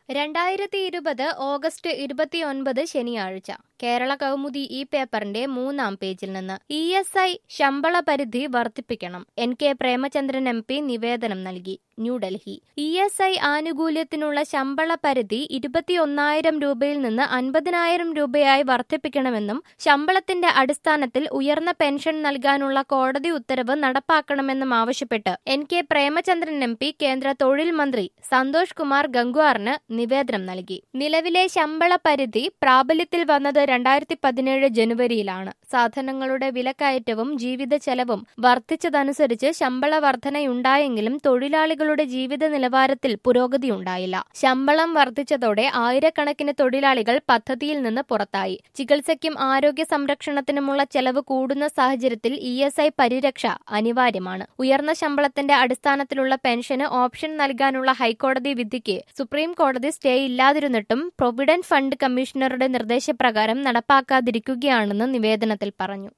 രണ്ടായിരത്തി ഇരുപത് ഓഗസ്റ്റ് ഇരുപത്തിയൊൻപത് ശനിയാഴ്ച കേരള കൗമുദി ഈ പേപ്പറിന്റെ മൂന്നാം പേജിൽ നിന്ന് ഇ എസ് ഐ ശമ്പള പരിധി വർദ്ധിപ്പിക്കണം N K Premachandran M P നിവേദനം നൽകി ന്യൂഡൽഹി ഇ എസ് ഐ ആനുകൂല്യത്തിനുള്ള ശമ്പള പരിധി ഇരുപത്തിയൊന്നായിരം രൂപയിൽ നിന്ന് അൻപതിനായിരം രൂപയായി വർദ്ധിപ്പിക്കണമെന്നും ശമ്പളത്തിന്റെ അടിസ്ഥാനത്തിൽ ഉയർന്ന പെൻഷൻ നൽകാനുള്ള കോടതി ഉത്തരവ് നടപ്പാക്കണമെന്നും ആവശ്യപ്പെട്ട് N K Premachandran M P കേന്ദ്ര തൊഴിൽ മന്ത്രി സന്തോഷ് കുമാർ ഗംഗ്വാറിന് നിവേദനം നൽകി നിലവിലെ ശമ്പള പരിധി പ്രാബല്യത്തിൽ വന്നത് രണ്ടായിരത്തി പതിനേഴ് ജനുവരിയിലാണ് സാധനങ്ങളുടെ വിലക്കയറ്റവും ജീവിത ചെലവും വർദ്ധിച്ചതനുസരിച്ച് ശമ്പള വർധനയുണ്ടായെങ്കിലും തൊഴിലാളികളുടെ ജീവിത നിലവാരത്തിൽ പുരോഗതിയുണ്ടായില്ല ശമ്പളം വർദ്ധിച്ചതോടെ ആയിരക്കണക്കിന് തൊഴിലാളികൾ പദ്ധതിയിൽ നിന്ന് പുറത്തായി ചികിത്സയ്ക്കും ആരോഗ്യ സംരക്ഷണത്തിനുമുള്ള ചെലവ് കൂടുന്ന സാഹചര്യത്തിൽ ഇ എസ് ഐ പരിരക്ഷ അനിവാര്യമാണ് ഉയർന്ന ശമ്പളത്തിന്റെ അടിസ്ഥാനത്തിലുള്ള പെൻഷന് ഓപ്ഷൻ നൽകാനുള്ള ഹൈക്കോടതി വിധിക്ക് സുപ്രീം കോടതി സ്റ്റേ ഇല്ലാതിരുന്നിട്ടും പ്രൊവിഡന്റ് ഫണ്ട് കമ്മീഷണറുടെ നിർദ്ദേശപ്രകാരം നടപ്പാക്കാതിരിക്കുകയാണെന്ന് നിവേദനത്തിൽ പറഞ്ഞു